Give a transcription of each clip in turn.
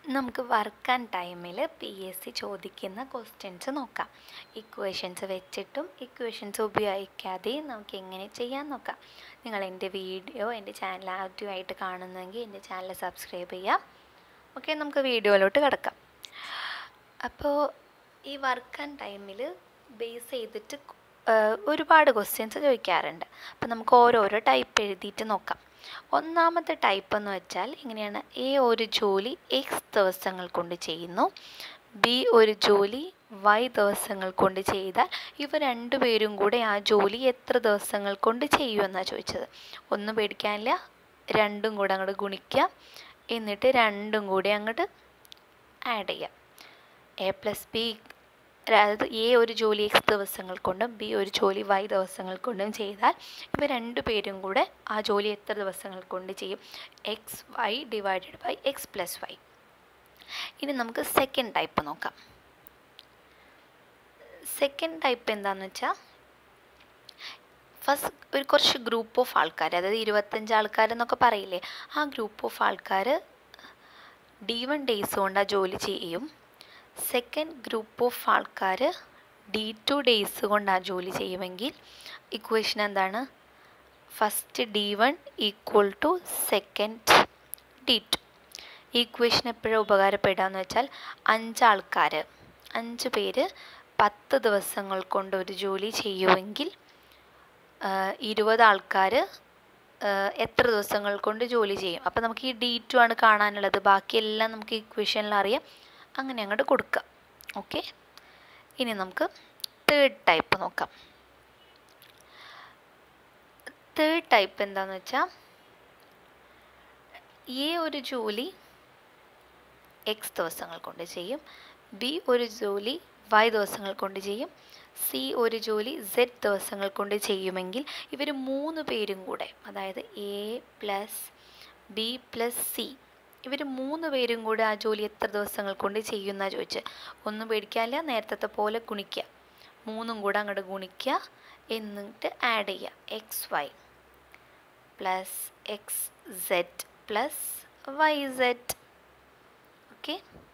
നമുക്ക് work and ടൈമിൽ P S C ചോദിക്കുന്ന ക്വസ്റ്റ്യൻസ് നോക്കാം ഇക്വേഷൻസ് വെച്ചിട്ടും ഇക്വേഷൻസ് ഉപയോഗിക്കാതെയും നമുക്ക് എങ്ങനെ ചെയ്യാൻ നോക്കാം നിങ്ങൾ എൻ്റെ വീഡിയോ എൻ്റെ ചാനൽ ആദ്യമായിട്ട് കാണുന്നെങ്കിൽ എൻ്റെ ചാനൽ സബ്സ്ക്രൈബ് ചെയ്യാം ഓക്കെ നമുക്ക് വീഡിയോയിലോട്ട് കിടക്കാം അപ്പോൾ ഈ വർക്ക് ആൻഡ് ടൈമിൽ ബേസ് ചെയ്തിട്ട് ഒരുപാട് ക്വസ്റ്റ്യൻസ് ചോദിക്കാറുണ്ട് അപ്പോൾ നമുക്ക് ഓരോരോ ടൈപ്പ് എഴുതിയിട്ട് നോക്കാം ഒന്നാമത്തെ ടൈപ്പ് എന്ന് വെച്ചാൽ ഇങ്ങനെയാണ് എ ഒരു ജോലി എക്സ് ദിവസങ്ങൾ കൊണ്ട് ചെയ്യുന്നു ബി ഒരു ജോലി വൈ ദിവസങ്ങൾ കൊണ്ട് ചെയ്താൽ ഇവ രണ്ടുപേരും കൂടെ ആ ജോലി എത്ര ദിവസങ്ങൾ കൊണ്ട് ചെയ്യുമെന്നാണ് ചോദിച്ചത് ഒന്നും പേടിക്കാനില്ല രണ്ടും കൂടെ അങ്ങോട്ട് ഗുണിക്കുക എന്നിട്ട് രണ്ടും കൂടി അങ്ങോട്ട് ആഡ് ചെയ്യാം എ പ്ലസ് ബി അതായത് എ ഒരു ജോലി എക്സ് ദിവസങ്ങൾ കൊണ്ടും ബി ഒരു ജോലി വൈ ദിവസങ്ങൾ കൊണ്ടും ചെയ്താൽ ഇവ രണ്ടു പേരും കൂടെ ആ ജോലി എത്ര ദിവസങ്ങൾ കൊണ്ട് ചെയ്യും X Y divided by X plus Y ഇനി നമുക്ക് സെക്കൻഡ് ടൈപ്പ് നോക്കാം സെക്കൻഡ് ടൈപ്പ് എന്താണെന്ന് വെച്ചാൽ ഫസ്റ്റ് ഒരു കുറച്ച് ഗ്രൂപ്പ് ഓഫ് ആൾക്കാർ അതായത് ഇരുപത്തഞ്ച് ആൾക്കാരെന്നൊക്കെ പറയില്ലേ ആ ഗ്രൂപ്പ് ഓഫ് ആൾക്കാർ ഡി വൺ ഡേയ്സ് കൊണ്ട് ആ ജോലി ചെയ്യും സെക്കൻഡ് ഗ്രൂപ്പ് ഓഫ് ആൾക്കാർ ഡി ടു ഡേയ്സ് കൊണ്ട് ആ ജോലി ചെയ്യുമെങ്കിൽ ഇക്വേഷൻ എന്താണ് first D one equal to second D two ഈ ഇക്വേഷൻ എപ്പോഴും ഉപകാരപ്പെടുകയെന്ന് വെച്ചാൽ അഞ്ചാൾക്കാർ അഞ്ച് പേര് പത്ത് ദിവസങ്ങൾ കൊണ്ട് ഒരു ജോലി ചെയ്യുമെങ്കിൽ ഇരുപത് ആൾക്കാർ എത്ര ദിവസങ്ങൾ കൊണ്ട് ജോലി ചെയ്യും അപ്പോൾ നമുക്ക് ഈ ഡി ടു ആണ് കാണാനുള്ളത് ബാക്കിയെല്ലാം നമുക്ക് ഇക്വേഷനിൽ അറിയാം അങ്ങനെ അങ്ങോട്ട് കൊടുക്കുക ഓക്കെ ഇനി നമുക്ക് തേർഡ് ടൈപ്പ് നോക്കാം തേർഡ് ടൈപ്പ് എന്താണെന്ന് വെച്ചാൽ എ ഒരു ജോലി എക്സ് ദിവസങ്ങൾ കൊണ്ട് ചെയ്യും ബി ഒരു ജോലി വൈ ദിവസങ്ങൾ കൊണ്ട് ചെയ്യും സി ഒരു ജോലി സെഡ് ദിവസങ്ങൾ കൊണ്ട് ചെയ്യുമെങ്കിൽ ഇവർ മൂന്ന് പേരും കൂടെ അതായത് A plus B plus C ഇവർ മൂന്ന് പേരും കൂടെ ആ ജോലി എത്ര ദിവസങ്ങൾ കൊണ്ട് ചെയ്യുന്ന ചോദിച്ച് ഒന്നും പേടിക്കാനില്ല നേരത്തെ പോലെ ഗുണിക്കുക മൂന്നും കൂടെ അങ്ങോട്ട് ഗുണിക്കുക എന്നിട്ട് ആഡ് ചെയ്യുക X Y plus X Z plus Y Z okay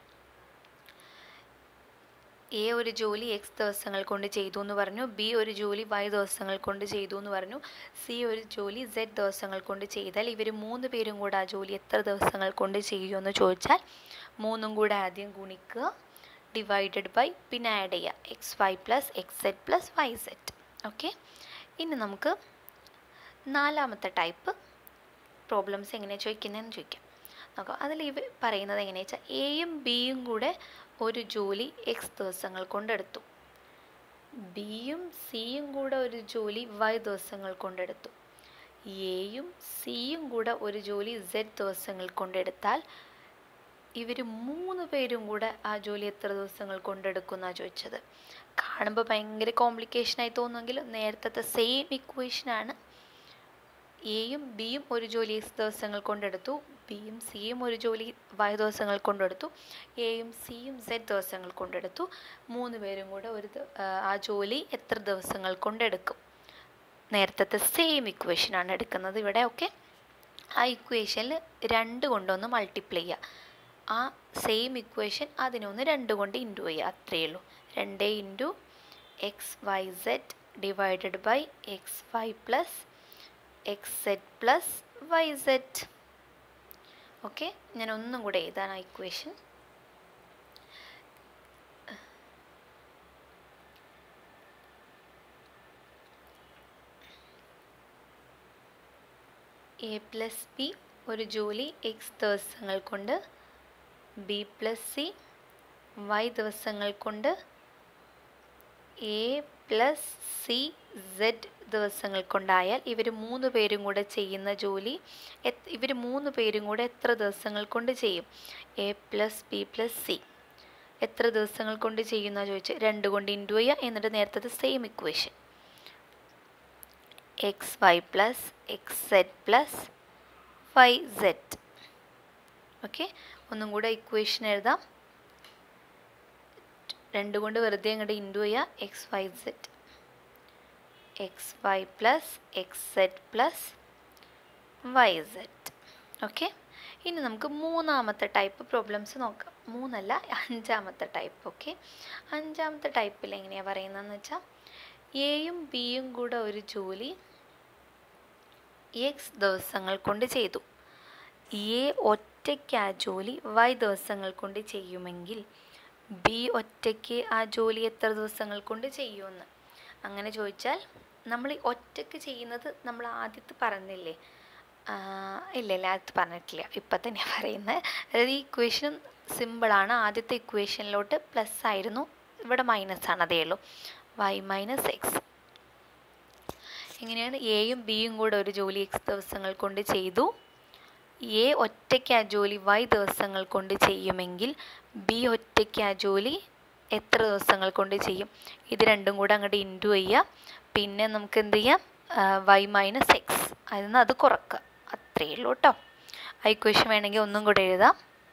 A ഒരു ജോലി എക്സ് ദിവസങ്ങൾ കൊണ്ട് ചെയ്തു എന്ന് പറഞ്ഞു ബി ഒരു ജോലി വൈ ദിവസങ്ങൾ കൊണ്ട് ചെയ്തു എന്ന് പറഞ്ഞു സി ഒരു ജോലി സെഡ് ദിവസങ്ങൾ കൊണ്ട് ചെയ്താൽ ഇവർ മൂന്ന് പേരും കൂടെ ആ ജോലി എത്ര ദിവസങ്ങൾ കൊണ്ട് ചെയ്യുമെന്ന് ചോദിച്ചാൽ മൂന്നും കൂടെ ആദ്യം ഗുണിക്കുക ഡിവൈഡഡ് ബൈ പിന്നെ ആഡ് ചെയ്യുക X Y plus X Z plus Y Z okay ഇനി നമുക്ക് നാലാമത്തെ ടൈപ്പ് പ്രോബ്ലംസ് എങ്ങനെയാണ് ചോദിക്കുന്നതെന്ന് ചോദിക്കാം നോക്കാം അതിൽ ഇവ പറയുന്നത് എങ്ങനെയാ വെച്ചാൽ എയും ബിയും കൂടെ ഒരു ജോലി എക്സ് ദിവസങ്ങൾ കൊണ്ടെടുത്തു ബിയും സിയും കൂടെ ഒരു ജോലി വൈ ദിവസങ്ങൾ കൊണ്ടെടുത്തു എയും സിയും കൂടെ ഒരു ജോലി സെഡ് ദിവസങ്ങൾ കൊണ്ടെടുത്താൽ ഇവർ മൂന്ന് പേരും കൂടെ ആ ജോലി എത്ര ദിവസങ്ങൾ കൊണ്ടെടുക്കുമെന്നാണ് ചോദിച്ചത് കാണുമ്പോൾ ഭയങ്കര കോംപ്ലിക്കേഷനായി തോന്നുമെങ്കിലും നേരത്തെ സെയിം ഇക്വേഷനാണ് എയും ബിയും ഒരു ജോലി എക്സ് ദിവസങ്ങൾ കൊണ്ടെടുത്തു ബിയും സിയും ഒരു ജോലി വൈ ദിവസങ്ങൾ കൊണ്ടെടുത്തു എയും സിയും സെഡ് ദിവസങ്ങൾ കൊണ്ടെടുത്തു മൂന്ന് പേരും കൂടെ ഒരു ആ ജോലി എത്ര ദിവസങ്ങൾ കൊണ്ടെടുക്കും നേരത്തെ സെയിം ഇക്വേഷനാണ് എടുക്കുന്നത് ഇവിടെ ഓക്കെ ആ ഇക്വേഷനിൽ രണ്ട് കൊണ്ടൊന്ന് മൾട്ടിപ്ലൈ ചെയ്യുക ആ സെയിം ഇക്വേഷൻ അതിനൊന്ന് രണ്ട് കൊണ്ട് ഇൻറ്റു ചെയ്യുക അത്രയേ ഉള്ളൂ രണ്ട് into X Y Z divided by X Y plus X Z plus Y Z okay ഞാൻ ഒന്നും കൂടെ എഴുതാൻ ആ ഇക്വേഷൻ എ പ്ലസ് ബി ഒരു ജോലി എക്സ് ദിവസങ്ങൾ കൊണ്ട് ബി പ്ലസ് സി വൈ ദിവസങ്ങൾ കൊണ്ട് എ പ്ലസ് സി സെഡ് ദിവസങ്ങൾ കൊണ്ടായാൽ ഇവർ മൂന്ന് പേരും കൂടെ ചെയ്യുന്ന ജോലി ഇവർ മൂന്ന് പേരും കൂടെ എത്ര ദിവസങ്ങൾ കൊണ്ട് ചെയ്യും A plus B plus C എത്ര ദിവസങ്ങൾ കൊണ്ട് ചെയ്യുന്ന ചോദിച്ച് രണ്ട് കൊണ്ട് ഇൻറ്റു ചെയ്യുക എന്നിട്ട് നേരത്തെ same equation X Y plus X Z plus Y Z okay ഒന്നും കൂടെ ഇക്വേഷൻ എഴുതാം രണ്ട് കൊണ്ട് വെറുതെ അങ്ങോട്ട് ഇൻറ്റു ചെയ്യുക X Y Z X Y plus X Z plus Y Z okay ഇനി നമുക്ക് മൂന്നാമത്തെ ടൈപ്പ് പ്രോബ്ലംസ് നോക്കാം മൂന്നല്ല അഞ്ചാമത്തെ ടൈപ്പ് ഓക്കെ അഞ്ചാമത്തെ ടൈപ്പിൽ എങ്ങനെയാണ് പറയുന്നതെന്ന് വെച്ചാൽ എയും ബിയും കൂടെ ഒരു ജോലി എക്സ് ദിവസങ്ങൾ കൊണ്ട് ചെയ്തു എ ഒറ്റയ്ക്ക് ആ ജോലി വൈ ദിവസങ്ങൾ കൊണ്ട് ചെയ്യുമെങ്കിൽ ബി ഒറ്റയ്ക്ക് ആ ജോലി എത്ര ദിവസങ്ങൾ കൊണ്ട് ചെയ്യുമെന്ന് അങ്ങനെ ചോദിച്ചാൽ നമ്മൾ ഈ ഒറ്റയ്ക്ക് ചെയ്യുന്നത് നമ്മൾ ആദ്യത്തെ പറഞ്ഞില്ലേ ഇല്ല ഇല്ല ആദ്യത്തെ പറഞ്ഞിട്ടില്ല ഇപ്പം തന്നെയാണ് പറയുന്നത് അതായത് ഈ ഇക്വേഷൻ സിമ്പിളാണ് ആദ്യത്തെ ഇക്വേഷനിലോട്ട് പ്ലസ് ആയിരുന്നു ഇവിടെ മൈനസ് ആണ് അതേ ഉള്ളൂ വൈ മൈനസ് എക്സ് എങ്ങനെയാണ് എയും ബിയും കൂടെ ഒരു ജോലി എക്സ് ദിവസങ്ങൾ കൊണ്ട് ചെയ്തു എ ഒറ്റയ്ക്ക് ആ ജോലി വൈ ദിവസങ്ങൾ കൊണ്ട് ചെയ്യുമെങ്കിൽ ബി ഒറ്റയ്ക്ക് ആ ജോലി എത്ര ദിവസങ്ങൾ കൊണ്ട് ചെയ്യും ഇത് രണ്ടും കൂടെ അങ്ങോട്ട് ഇൻറ്റു ചെയ്യുക പിന്നെ നമുക്ക് എന്ത് ചെയ്യാം വൈ മൈനസ് എക്സ് അതിൽ നിന്ന് അത് കുറക്കുക അത്രയേ ഉള്ളൂ കേട്ടോ ആ ഇക്വേഷൻ വേണമെങ്കിൽ ഒന്നും കൂടെ എഴുതാം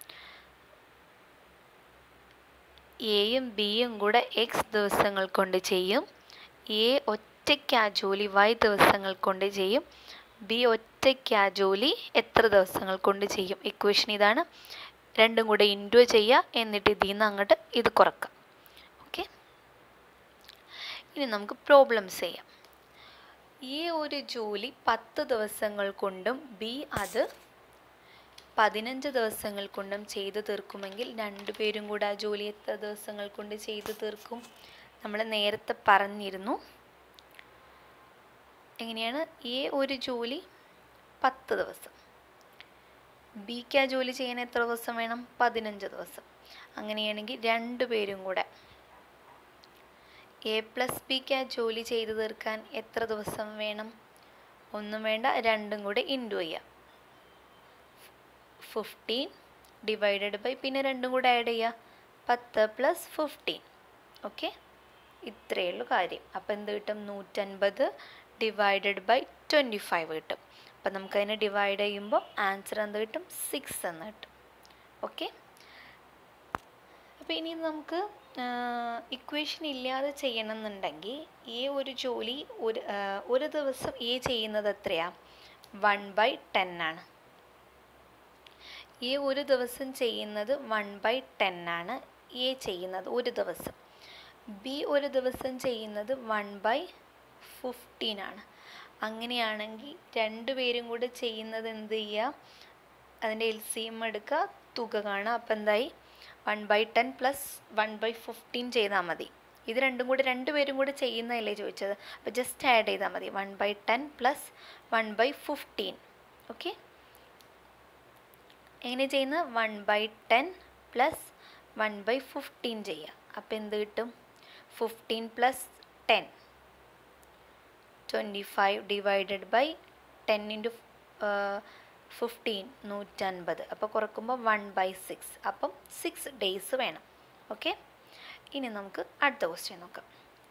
എയും ബിയും കൂടെ എക്സ് ദിവസങ്ങൾ കൊണ്ട് ചെയ്യും എ ഒറ്റയ്ക്ക് ആ ജോലി വൈ ദിവസങ്ങൾ കൊണ്ട് ചെയ്യും ബി ഒറ്റയ്ക്ക് ആ ജോലി എത്ര ദിവസങ്ങൾ കൊണ്ട് ചെയ്യും ഇക്വേഷൻ ഇതാണ് രണ്ടും കൂടെ ഇൻറ്റു ചെയ്യുക എന്നിട്ട് ഇതിൽ നിന്ന് അങ്ങോട്ട് ഇത് കുറക്കുക ഓക്കെ ഇനി നമുക്ക് പ്രോബ്ലംസ് ചെയ്യാം ഈ ഒരു ജോലി പത്ത് ദിവസങ്ങൾ കൊണ്ടും ബി അത് പതിനഞ്ച് ദിവസങ്ങൾ കൊണ്ടും ചെയ്തു തീർക്കുമെങ്കിൽ രണ്ടുപേരും കൂടെ ആ ജോലി എത്ര ദിവസങ്ങൾ കൊണ്ട് ചെയ്തു തീർക്കും നമ്മൾ നേരത്തെ പറഞ്ഞിരുന്നു എങ്ങനെയാണ് എ ഒരു ജോലി പത്ത് ദിവസം ബിക്ക് ആ ജോലി ചെയ്യാൻ എത്ര ദിവസം വേണം പതിനഞ്ച് ദിവസം അങ്ങനെയാണെങ്കിൽ രണ്ടുപേരും കൂടെ എ പ്ലസ് ബിക്ക് ആ ജോലി ചെയ്തു തീർക്കാൻ എത്ര ദിവസം വേണം ഒന്നും വേണ്ട രണ്ടും കൂടെ ഇൻറ്റു ചെയ്യാം ഫിഫ്റ്റീൻ ഡിവൈഡഡ് ബൈ പിന്നെ രണ്ടും കൂടെ ആഡ് ചെയ്യുക പത്ത് പ്ലസ് ഫിഫ്റ്റീൻ ഓക്കെ ഇത്രയേ ഉള്ളൂ കാര്യം അപ്പോൾ എന്ത് കിട്ടും നൂറ്റൻപത് ഡിവൈഡഡ് ബൈ ട്വൻറ്റി ഫൈവ് കിട്ടും അപ്പം നമുക്കതിനെ ഡിവൈഡ് ചെയ്യുമ്പോൾ ആൻസർ എന്ത് കിട്ടും സിക്സ് എന്ന് കിട്ടും ഓക്കെ അപ്പോൾ ഇനി നമുക്ക് ഇക്വേഷൻ ഇല്ലാതെ ചെയ്യണമെന്നുണ്ടെങ്കിൽ ഈ ഒരു ജോലി ഒരു ഒരു ദിവസം ഈ ചെയ്യുന്നത് എത്രയാണ് വൺ ബൈ ടെൻ ആണ് ഈ ഒരു ദിവസം ചെയ്യുന്നത് വൺ ബൈ ടെൻ ആണ് എ ചെയ്യുന്നത് ഒരു ദിവസം ബി ഒരു ദിവസം ചെയ്യുന്നത് വൺ ബൈ ഫിഫ്റ്റീൻ ആണ് അങ്ങനെയാണെങ്കിൽ രണ്ടുപേരും കൂടെ ചെയ്യുന്നത് എന്ത് ചെയ്യുക അതിൻ്റെ എൽ സി എം എടുക്കുക തുക കാണുക അപ്പം എന്തായി one by ten plus one by fifteen ചെയ്താൽ മതി ഇത് രണ്ടും കൂടി രണ്ടുപേരും കൂടി ചെയ്യുന്നതല്ലേ ചോദിച്ചത് അപ്പോൾ ജസ്റ്റ് ആഡ് ചെയ്താൽ മതി one by ten plus one by fifteen okay എങ്ങനെ ചെയ്യുന്നത് one by ten plus one by fifteen ചെയ്യുക അപ്പോൾ എന്ത് കിട്ടും fifteen plus ten twenty five divided by ten into fifteen നൂറ്റൻപത് അപ്പോൾ കുറക്കുമ്പോൾ വൺ ബൈ സിക്സ് അപ്പം സിക്സ് ഡേയ്സ് വേണം ഓക്കെ ഇനി നമുക്ക് അടുത്ത ക്വസ്റ്റ്യൻ നോക്കാം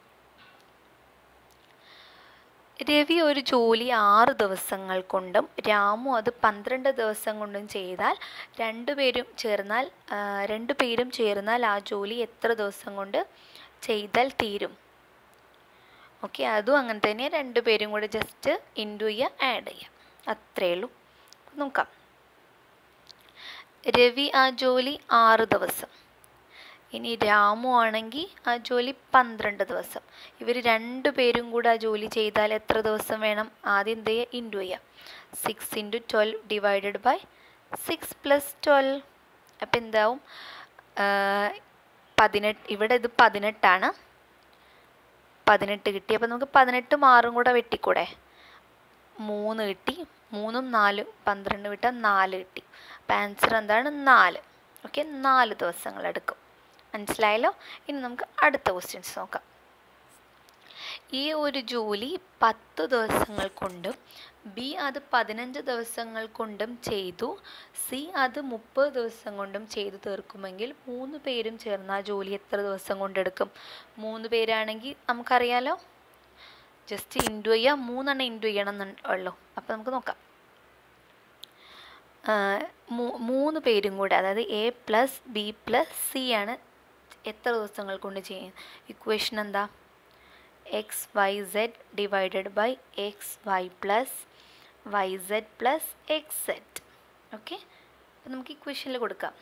രവി ഒരു ജോലി ആറ് ദിവസങ്ങൾ കൊണ്ടും രാമു അത് പന്ത്രണ്ട് ദിവസം കൊണ്ടും ചെയ്താൽ രണ്ടുപേരും ചേർന്നാൽ രണ്ടുപേരും ചേർന്നാൽ ആ ജോലി എത്ര ദിവസം കൊണ്ട് ചെയ്താൽ തീരും ഓക്കെ അതും അങ്ങനെ തന്നെ രണ്ടുപേരും കൂടെ ജസ്റ്റ് ഇൻറ്റു ചെയ്യുക ആഡ് ചെയ്യുക അത്രയേ ഉള്ളൂ നോക്കാം രവി ആ ജോലി ആറ് ദിവസം ഇനി രാമു ആണെങ്കിൽ ആ ജോലി പന്ത്രണ്ട് ദിവസം ഇവർ രണ്ടുപേരും കൂടെ ആ ജോലി ചെയ്താൽ എത്ര ദിവസം വേണം ആദ്യം എന്ത് ചെയ്യുക ഇൻറ്റു ചെയ്യാം six into twelve divided by six plus twelve അപ്പം എന്താവും പതിനെട്ട് ഇവിടെ ഇത് പതിനെട്ടാണ് പതിനെട്ട് കിട്ടി അപ്പോൾ നമുക്ക് പതിനെട്ടും ആറും കൂടെ വെട്ടിക്കൂടെ മൂന്ന് കിട്ടി മൂന്നും നാലും പന്ത്രണ്ട് വിട്ടാൽ നാല് കിട്ടി അപ്പം ആൻസർ എന്താണ് നാല് ഓക്കെ നാല് ദിവസങ്ങൾ എടുക്കും മനസ്സിലായല്ലോ ഇനി നമുക്ക് അടുത്ത ക്വസ്റ്റ്യൻസ് നോക്കാം ഈ ഒരു ജോലി പത്ത് ദിവസങ്ങൾ കൊണ്ടും ബി അത് പതിനഞ്ച് ദിവസങ്ങൾ കൊണ്ടും ചെയ്തു സി അത് മുപ്പത് ദിവസം കൊണ്ടും ചെയ്തു തീർക്കുമെങ്കിൽ മൂന്ന് പേരും ചേർന്ന് ആ ജോലി എത്ര ദിവസം കൊണ്ടെടുക്കും മൂന്ന് പേരാണെങ്കിൽ നമുക്കറിയാലോ ജസ്റ്റ് ഇൻറ്റു ചെയ്യുക മൂന്നെണ്ണം ഇൻറ്റു ചെയ്യണം എന്നുള്ളൂ അപ്പോൾ നമുക്ക് നോക്കാം മൂന്ന് പേരും കൂടെ അതായത് A plus B plus C ആണ് എത്ര ദിവസങ്ങൾ കൊണ്ട് ചെയ്യും ഇക്വേഷൻ എന്താ X Y Z divided by X Y plus Y Z plus X Z okay അപ്പം നമുക്ക് ഇക്വേഷനിൽ കൊടുക്കാം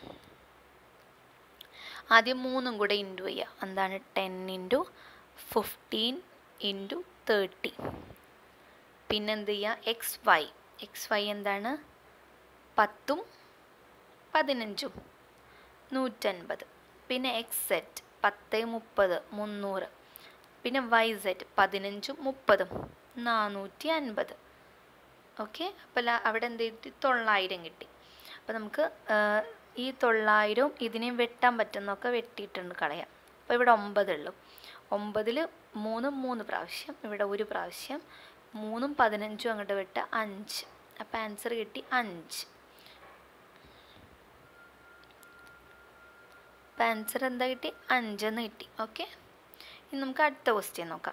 ആദ്യം മൂന്നും കൂടെ ഇൻറ്റു ചെയ്യുക എന്താണ് ten into fifteen into thirty പിന്നെ എന്ത് ചെയ്യുക എക്സ് വൈ എക്സ് വൈ എന്താണ് പത്തും പതിനഞ്ചും നൂറ്റൻപത് പിന്നെ എക്സ് സെറ്റ് പത്ത് മുപ്പത് മുന്നൂറ് പിന്നെ വൈ സെറ്റ് പതിനഞ്ചും മുപ്പതും നാനൂറ്റി അൻപത് ഓക്കെ അപ്പോൾ അവിടെ എന്ത് കിട്ടി തൊള്ളായിരം കിട്ടി അപ്പോൾ നമുക്ക് ഈ തൊള്ളായിരവും ഇതിനെയും വെട്ടാൻ പറ്റുന്നൊക്കെ വെട്ടിയിട്ടുണ്ട് കളയാം അപ്പോൾ ഇവിടെ ഒമ്പതുള്ളൂ ഒമ്പതിൽ മൂന്നും മൂന്ന് പ്രാവശ്യം ഇവിടെ ഒരു പ്രാവശ്യം മൂന്നും പതിനഞ്ചും അങ്ങോട്ട് വിട്ട അഞ്ച് അപ്പോൾ ആൻസർ കിട്ടി അഞ്ച് അപ്പോൾ ആൻസർ എന്താ കിട്ടി അഞ്ചെന്ന് കിട്ടി ഓക്കെ ഇനി നമുക്ക് അടുത്ത ക്വസ്റ്റ്യൻ നോക്കാം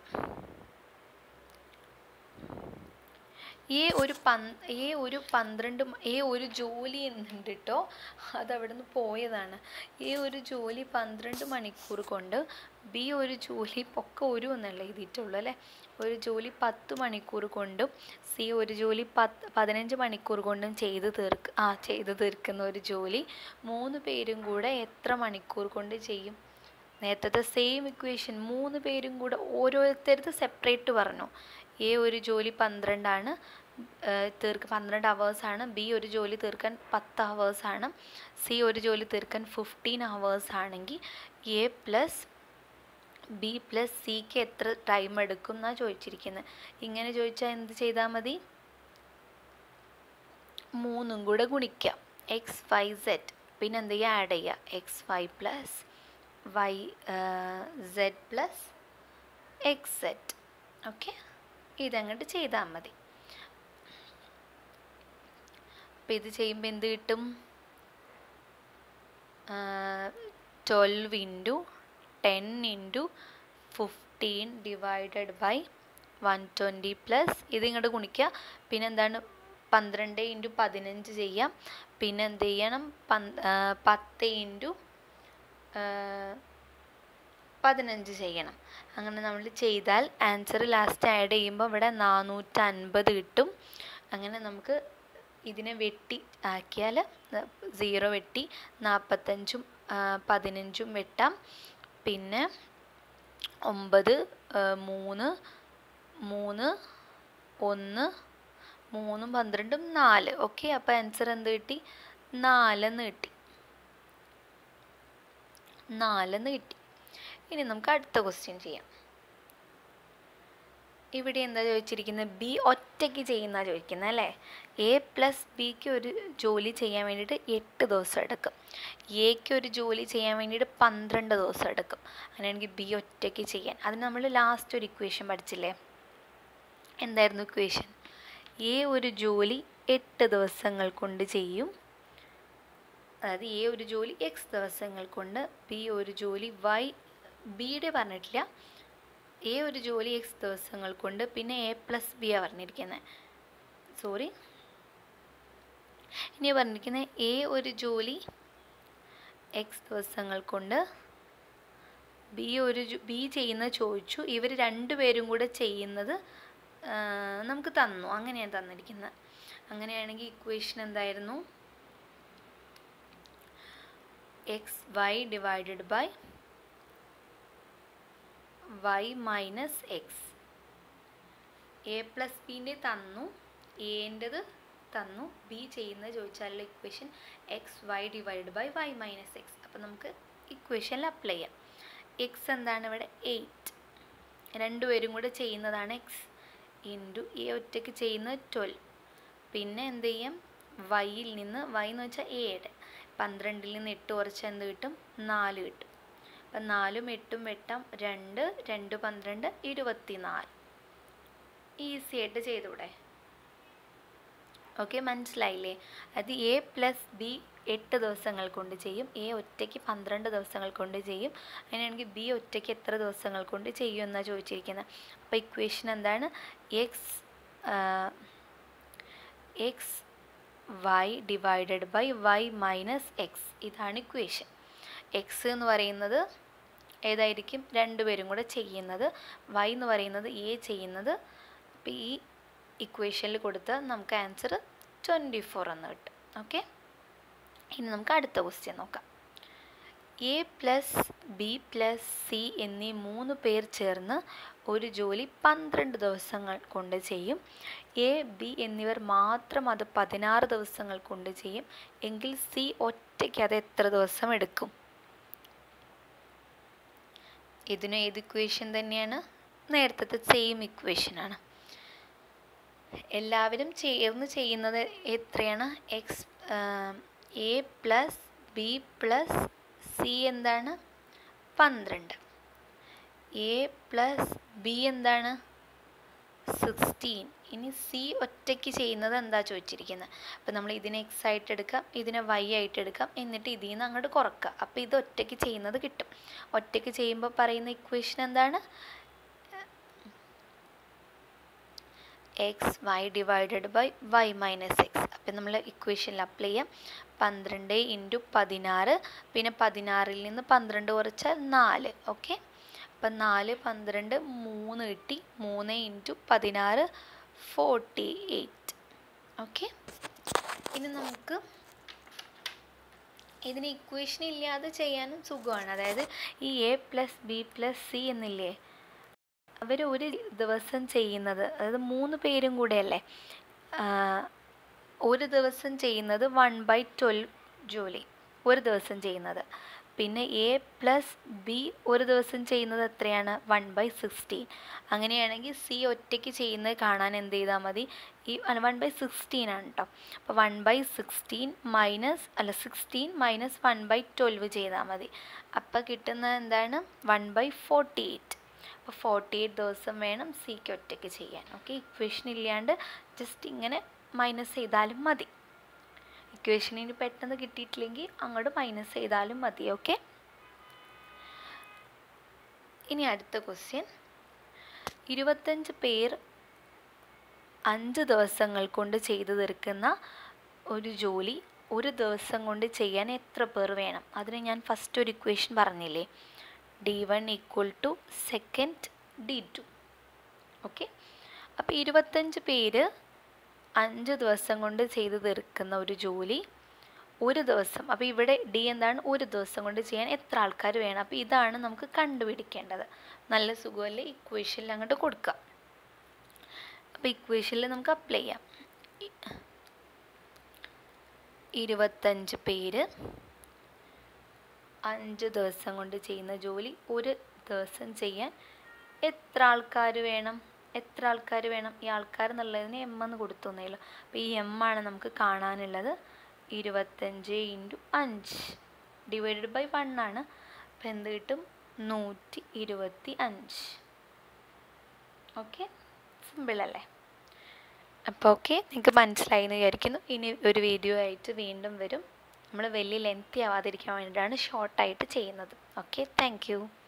ഈ ഒരു പന് ഈ ഒരു പന്ത്രണ്ട് ഈ ഒരു ജോലി എന്നുണ്ട് കേട്ടോ അത് അവിടെ നിന്ന് പോയതാണ് ഈ ഒരു ജോലി പന്ത്രണ്ട് മണിക്കൂർ കൊണ്ട് ബി ഒരു ജോലി ഒക്കെ ഒരു എന്നല്ല എഴുതിയിട്ടുള്ളൂ അല്ലേ ഒരു ജോലി പത്ത് മണിക്കൂർ കൊണ്ടും സി ഒരു ജോലി പത്ത് പതിനഞ്ച് മണിക്കൂർ കൊണ്ടും ചെയ്ത് തീർക്ക് ആ ചെയ്ത് തീർക്കുന്ന ഒരു ജോലി മൂന്ന് പേരും കൂടെ എത്ര മണിക്കൂർ കൊണ്ട് ചെയ്യും നേരത്തെ സെയിം ഇക്വേഷൻ മൂന്ന് പേരും കൂടെ ഓരോരുത്തരത്ത് സെപ്പറേറ്റ് പറഞ്ഞു എ ഒരു ജോലി പന്ത്രണ്ടാണ് തീർക്ക് പന്ത്രണ്ട് അവേഴ്സാണ് ബി ഒരു ജോലി തീർക്കാൻ പത്ത് അവേഴ്സാണ് സി ഒരു ജോലി തീർക്കാൻ ഫിഫ്റ്റീൻ അവേഴ്സ് ആണെങ്കിൽ എ പ്ലസ് ബി പ്ലസ് സിക്ക് എത്ര ടൈം എടുക്കും എന്നാണ് ചോദിച്ചിരിക്കുന്നത് ഇങ്ങനെ ചോദിച്ചാൽ എന്ത് ചെയ്താൽ മതി മൂന്നും കൂടെ ഗുണിക്കാം എക്സ് വൈ സെറ്റ് പിന്നെ എന്ത് ചെയ്യുക ആഡ് ചെയ്യുക X Y plus Y Z plus X set okay ഇതങ്ങോട്ട് ചെയ്താൽ മതി അപ്പം ഇത് ചെയ്യുമ്പോൾ എന്ത് കിട്ടും twelve into ten into fifteen divided by one twenty plus ഇത് ഇങ്ങോട്ട് ഗുണിക്കുക പിന്നെ എന്താണ് പന്ത്രണ്ട് ഇൻറ്റു പതിനഞ്ച് ചെയ്യാം പിന്നെ എന്ത് ചെയ്യണം പത്ത് ഇൻറ്റു പതിനഞ്ച് ചെയ്യണം അങ്ങനെ നമ്മൾ ചെയ്താൽ ആൻസർ ലാസ്റ്റ് ആഡ് ചെയ്യുമ്പോൾ ഇവിടെ നാനൂറ്റൻപത് കിട്ടും അങ്ങനെ നമുക്ക് ഇതിനെ വെട്ടി ആക്കിയാൽ സീറോ വെട്ടി നാൽപ്പത്തഞ്ചും പതിനഞ്ചും വെട്ടാം പിന്നെ ഒമ്പത് മൂന്ന് മൂന്ന് ഒന്ന് മൂന്നും പന്ത്രണ്ടും നാല് ഓക്കെ അപ്പോൾ ആൻസർ എന്ത് കിട്ടി നാലെന്ന് കിട്ടി നാലെന്ന് കിട്ടി ഇനി നമുക്ക് അടുത്ത ക്വസ്റ്റ്യൻ ചെയ്യാം ഇവിടെ എന്താ ചോദിച്ചിരിക്കുന്നത് ബി ഒറ്റയ്ക്ക് ചെയ്യുന്ന ചോദിക്കുന്നത് അല്ലേ എ പ്ലസ് ബിക്ക് ഒരു ജോലി ചെയ്യാൻ വേണ്ടിയിട്ട് എട്ട് ദിവസം എടുക്കും എക്ക് ഒരു ജോലി ചെയ്യാൻ വേണ്ടിയിട്ട് പന്ത്രണ്ട് ദിവസം എടുക്കും അങ്ങനെയാണെങ്കിൽ ബി ഒറ്റയ്ക്ക് ചെയ്യാൻ അതിന് നമ്മൾ ലാസ്റ്റ് ഒരു ഇക്വേഷൻ പഠിച്ചില്ലേ എന്തായിരുന്നു ഇക്വേഷൻ എ ഒരു ജോലി എട്ട് ദിവസങ്ങൾ കൊണ്ട് ചെയ്യും അതായത് എ ഒരു ജോലി എക്സ് ദിവസങ്ങൾ കൊണ്ട് ബി ഒരു ജോലി വൈ ബിയുടെ പറഞ്ഞിട്ടില്ല എ ഒരു ജോലി എക്സ് ദിവസങ്ങൾ കൊണ്ട് പിന്നെ എ പ്ലസ് ബി ആണ് പറഞ്ഞിരിക്കുന്നത് സോറി ഇനി പറഞ്ഞിരിക്കുന്നത് എ ഒരു ജോലി എക്സ് ദിവസങ്ങൾ കൊണ്ട് ബി ഒരു ബി ചെയ്യുന്ന ചോദിച്ചു ഇവർ രണ്ടുപേരും കൂടെ ചെയ്യുന്നത് നമുക്ക് തന്നു അങ്ങനെയാണ് തന്നിരിക്കുന്നത് അങ്ങനെയാണെങ്കിൽ ഇക്വേഷൻ എന്തായിരുന്നു X Y divided by Y minus X A plus ബിൻ്റെ തന്നു എൻ്റെത് തന്നു ബി ചെയ്യുന്നത് ചോദിച്ചാലുള്ള equation X Y divide by Y minus X അപ്പോൾ നമുക്ക് ഇക്വേഷനിൽ അപ്ലൈ ചെയ്യാം എക്സ് എന്താണ് ഇവിടെ എയ്റ്റ് രണ്ടുപേരും കൂടെ ചെയ്യുന്നതാണ് എക്സ് ഇൻറ്റു എ ഒറ്റയ്ക്ക് ചെയ്യുന്നത് ട്വൽവ് പിന്നെ എന്ത് ചെയ്യാം വൈയിൽ നിന്ന് വൈ എന്ന് വെച്ചാൽ എയുടെ പന്ത്രണ്ടിൽ നിന്ന് എട്ട് കുറച്ച് എന്ത് കിട്ടും നാല് കിട്ടും അപ്പം നാലും എട്ടും വെട്ടാം രണ്ട് രണ്ട് പന്ത്രണ്ട് ഇരുപത്തി നാല് ഈസി ആയിട്ട് ചെയ്തൂടെ ഓക്കെ മനസ്സിലായില്ലേ അത് എ പ്ലസ് ബി എട്ട് ദിവസങ്ങൾ കൊണ്ട് ചെയ്യും എ ഒറ്റയ്ക്ക് പന്ത്രണ്ട് ദിവസങ്ങൾ കൊണ്ട് ചെയ്യും അങ്ങനെയാണെങ്കിൽ ബി ഒറ്റയ്ക്ക് എത്ര ദിവസങ്ങൾ കൊണ്ട് ചെയ്യും എന്നാണ് ചോദിച്ചിരിക്കുന്നത് അപ്പോൾ ഇക്വേഷൻ എന്താണ് X X Y divided by Y minus X ഇതാണ് ഇക്വേഷൻ എക്സ് എന്ന് പറയുന്നത് ഏതായിരിക്കും രണ്ടുപേരും കൂടെ ചെയ്യുന്നത് വൈ എന്ന് പറയുന്നത് എ ചെയ്യുന്നത് അപ്പോൾ ഈ ഇക്വേഷനിൽ കൊടുത്താൽ നമുക്ക് ആൻസർ ട്വൻറ്റി ഫോർ എന്ന് കിട്ടും ഓക്കെ ഇനി നമുക്ക് അടുത്ത ക്വസ്റ്റ്യൻ നോക്കാം A plus B plus C എന്നീ മൂന്ന് പേർ ചേർന്ന് ഒരു ജോലി പന്ത്രണ്ട് ദിവസങ്ങൾ കൊണ്ട് ചെയ്യും എ ബി എന്നിവർ മാത്രം അത് പതിനാറ് ദിവസങ്ങൾ കൊണ്ട് ചെയ്യും എങ്കിൽ സി ഒറ്റയ്ക്ക് അത് എത്ര ദിവസം എടുക്കും ഇതിനും ഏത് ഇക്വേഷൻ തന്നെയാണ് നേരത്തെ സെയിം ഇക്വേഷനാണ് എല്ലാവരും ചേർന്ന് ചെയ്യുന്നത് എത്രയാണ് X A plus B plus C എന്താണ് പന്ത്രണ്ട് എ പ്ലസ് ബി എന്താണ് സിക്സ്റ്റീൻ ഇനി സി ഒറ്റയ്ക്ക് ചെയ്യുന്നത് എന്താ ചോദിച്ചിരിക്കുന്നത് അപ്പോൾ നമ്മൾ ഇതിനെ എക്സ് ആയിട്ട് എടുക്കാം ഇതിനെ വൈ ആയിട്ട് എടുക്കാം എന്നിട്ട് ഇതിൽ നിന്ന് അങ്ങോട്ട് കുറക്കുക അപ്പോൾ ഇത് ഒറ്റയ്ക്ക് ചെയ്യുന്നത് കിട്ടും ഒറ്റയ്ക്ക് ചെയ്യുമ്പോൾ പറയുന്ന ഇക്വേഷൻ എന്താണ് X Y divided by Y minus X അപ്പം നമ്മൾ ഇക്വേഷനിൽ അപ്ലൈ ചെയ്യാം പന്ത്രണ്ട് ഇൻറ്റു പതിനാറ് പിന്നെ പതിനാറിൽ നിന്ന് പന്ത്രണ്ട് കുറച്ചാൽ നാല് ഓക്കെ അപ്പം നാല് പന്ത്രണ്ട് മൂന്ന് കിട്ടി മൂന്ന് ഇൻറ്റു പതിനാറ് ഫോർട്ടി എയ്റ്റ് ഓക്കെ ഇനി നമുക്ക് ഇതിന് ഇക്വേഷൻ ഇല്ലാതെ ചെയ്യാനും സുഖമാണ് അതായത് ഈ A plus B plus C എന്നില്ലേ അവർ ഒരു ദിവസം ചെയ്യുന്നത് അതായത് മൂന്ന് പേരും കൂടെയല്ലേ ഒരു ദിവസം ചെയ്യുന്നത് വൺ ബൈ ട്വൽവ് ജോലി ഒരു ദിവസം ചെയ്യുന്നത് പിന്നെ എ പ്ലസ് ബി ഒരു ദിവസം ചെയ്യുന്നത് എത്രയാണ് വൺ ബൈ സിക്സ്റ്റീൻ അങ്ങനെയാണെങ്കിൽ സി ഒറ്റയ്ക്ക് ചെയ്യുന്നത് കാണാൻ എന്ത് ചെയ്താൽ മതി ഈ വൺ ബൈ സിക്സ്റ്റീൻ ആണ് കേട്ടോ അപ്പോൾ വൺ ബൈ സിക്സ്റ്റീൻ മൈനസ് അല്ല sixteen minus one by twelve ചെയ്താൽ മതി അപ്പോൾ കിട്ടുന്നത് എന്താണ് വൺ ബൈ ഫോർട്ടി എയ്റ്റ് അപ്പോൾ ഫോർട്ടി എയ്റ്റ് ദിവസം വേണം സിക്ക് ഒറ്റയ്ക്ക് ചെയ്യാൻ ഓക്കെ ഇക്വേഷൻ ഇല്ലാണ്ട് ജസ്റ്റ് ഇങ്ങനെ മൈനസ് ചെയ്താലും മതി ഇക്വേഷൻ ഇനി പെട്ടെന്ന് കിട്ടിയിട്ടില്ലെങ്കിൽ അങ്ങോട്ട് മൈനസ് ചെയ്താലും മതി ഓക്കെ ഇനി അടുത്ത ക്വസ്റ്റ്യൻ ഇരുപത്തഞ്ച് പേർ അഞ്ച് ദിവസങ്ങൾ കൊണ്ട് ചെയ്തു തീർക്കുന്ന ഒരു ജോലി ഒരു ദിവസം കൊണ്ട് ചെയ്യാൻ എത്ര പേർ വേണം അതിന് ഞാൻ ഫസ്റ്റ് ഒരു ഇക്വേഷൻ പറഞ്ഞില്ലേ D one equal to second D two okay അപ്പോൾ ഇരുപത്തഞ്ച് പേര് അഞ്ച് ദിവസം കൊണ്ട് ചെയ്തു തീർക്കുന്ന ഒരു ജോലി ഒരു ദിവസം അപ്പോൾ ഇവിടെ ഡി എന്താണ് ഒരു ദിവസം കൊണ്ട് ചെയ്യാൻ എത്ര ആൾക്കാർ വേണം അപ്പോൾ ഇതാണ് നമുക്ക് കണ്ടുപിടിക്കേണ്ടത് നല്ല സുഖമല്ലേ ഇക്വേഷനിൽ അങ്ങോട്ട് കൊടുക്കുക അപ്പോൾ ഇക്വേഷനിൽ നമുക്ക് അപ്ലൈ ചെയ്യാം ഇരുപത്തഞ്ച് പേര് അഞ്ച് ദിവസം കൊണ്ട് ചെയ്യുന്ന ജോലി ഒരു ദിവസം ചെയ്യാൻ എത്ര ആൾക്കാർ വേണം എത്ര ആൾക്കാർ വേണം ഈ ആൾക്കാർ എന്നുള്ളതിന് എം എന്ന് കൊടുത്തു എന്നേലോ അപ്പോൾ ഈ എം ആണ് നമുക്ക് കാണാനുള്ളത് ഇരുപത്തഞ്ച് ഇൻറ്റു അഞ്ച് ഡിവൈഡഡ് ബൈ വൺ ആണ് അപ്പോൾ എന്ത് കിട്ടും നൂറ്റി ഇരുപത്തി അഞ്ച് ഓക്കെ സിമ്പിൾ അല്ലേ അപ്പോൾ ഓക്കെ നിങ്ങൾക്ക് മനസ്സിലായി എന്ന് വിചാരിക്കുന്നു ഇനി ഒരു വീഡിയോ ആയിട്ട് വീണ്ടും വരും നമ്മൾ വലിയ ലെങ്തി ആവാതിരിക്കാൻ വേണ്ടിയിട്ടാണ് ഷോർട്ടായിട്ട് ചെയ്യുന്നത് ഓക്കെ താങ്ക്